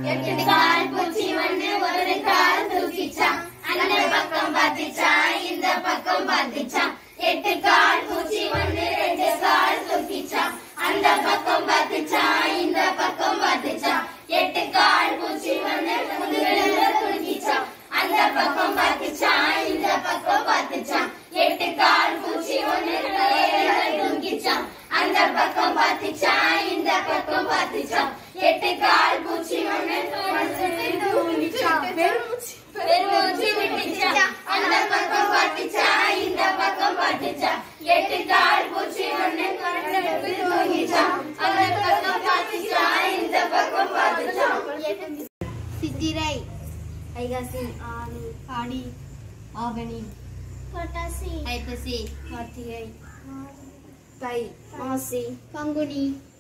எட்டு கால் பூச்சி ஒண்ணு ஒரு கால் தூக்கிச்சான் அந்த பக்கம் பார்த்துச்சான் இந்த பக்கம் பார்த்துச்சான் எட்டு கால் பூச்சி ஒண்ணு ரெண்டு கால் தூக்கிச்சான் அந்த பக்கம் பார்த்துச்சான் இந்த பக்கம் பார்த்துச்சான் எட்டு கால் பூச்சி ஒண்ணு முதுகுல தூக்கிச்சான் அந்த பக்கம் பார்த்துச்சான் இந்த பக்கம் பார்த்துச்சான் எட்டு கால் பூச்சி ஒண்ணு தலையில தூக்கிச்சான் அந்த பக்கம் பார்த்துச்சான் இந்த பக்கம் பார்த்துச்சான் எட்டு கால் பூச்சி ஒண்ணு தூக்கிச்சான் பெருமூச்சு விட்டுச்சான் அந்த பக்கம் பார்த்துச்சான் இந்த பக்கம் பார்த்துச்சான் எட்டு கால் பூச்சி ஒண்ணு தூக்கிச்சான் அந்த பக்கம் பார்த்துச்சான் இந்த பக்கம் பார்த்துச்சான் சித்திரை ஐகாசி ஆனி ஆடி ஆவணி புரட்டாசி ஐப்பசி கார்த்திகை தை மாசி பங்குனி